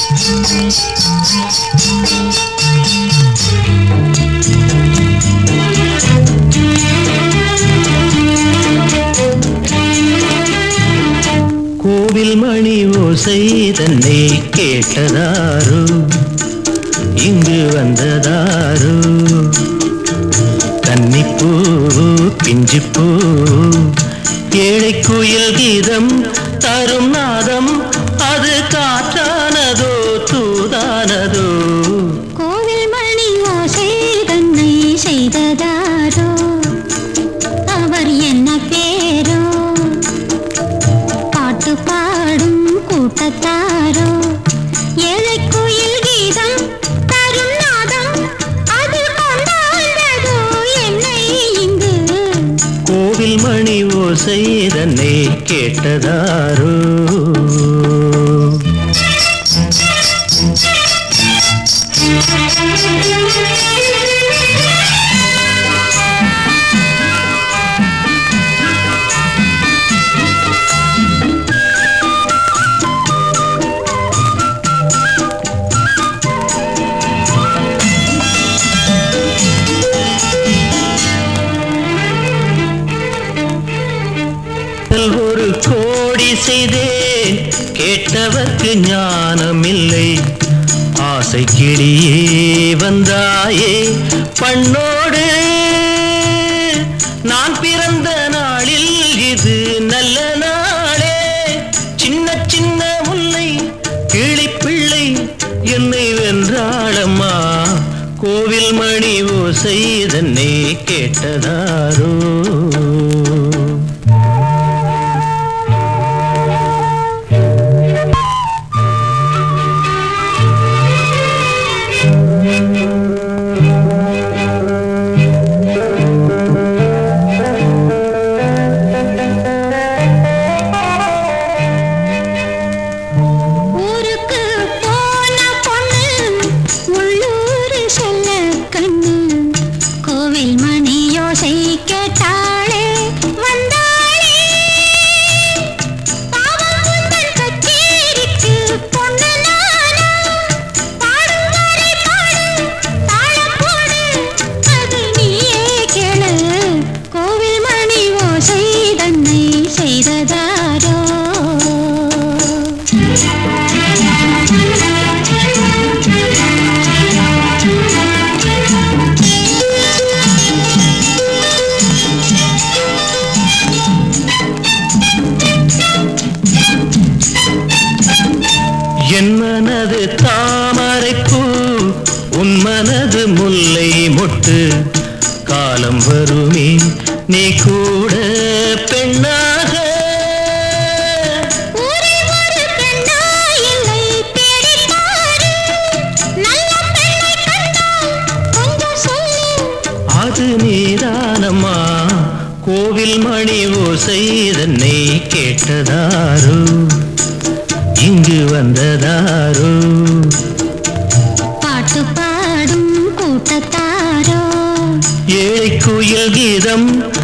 கோவில் மணி ஓசை தன்னை கேட்டதாரோ இங்கு வந்ததாரோ கன்னிப்பூ பிஞ்சிப்பூ ஏழை குயில் கீதம் தரும் நாதம் அது காற்றானதோ தூதானதோ கோவில் மணி ஓசை தன்னை செய்ததாரோ அவர் என்ன பேரோ பாட்டு பாடும் கூட்டத்தாரோ ஏழை குயில் கீதம் தரும் நாதம் அது கொண்டாண்டதோ என்னை இங்கு கோவில் மணி ஓசை தன்னை கேட்டதாரோ முதல் ஒரு கோடி செய்தேன் கேட்டவர்க்கு ஞானமில்லை ஆசை கிளியே வந்தாயே பண்ணோடு நான் பிறந்த நாளில் இது நல்ல நாளே சின்ன சின்ன முல்லை கிளிப்பிள்ளை என்னை வென்றாளம்மா கோவில் மணி ஓசை தன்னை கேட்டதாரோ ஊருக்கு போன பொண்ணு உள்ளூர் செல்ல கண்ணு கோவில் மணி யோசை கேட்டாளே வந்தாளே பாவம் உந்தன் கச்சேரிக்கு பொண்ணு நானா பாடும் வரை பாடு தாளம் போடு அது நீயே கேளு கோவில் மணி ஓசை தன்னை செய்ததாரோ என் மனது தாமரைப்பூ உன் மனது முல்லை மொட்டு காலம் வருமே நீ கூட பெண்ணாக ஒரே ஒரு பெண்ணா இல்லை தேடிப் பாரு. நல்ல பெண்ணை கண்டால் கொஞ்சம் சொல்லு. அது நீதானம்மா கோவில் மணி ஓசை தன்னை கேட்டதாரோ இங்கு வந்ததாரோ பாட்டு பாடும் கூட்டத்தாரோ ஏழை குயில் கீதம்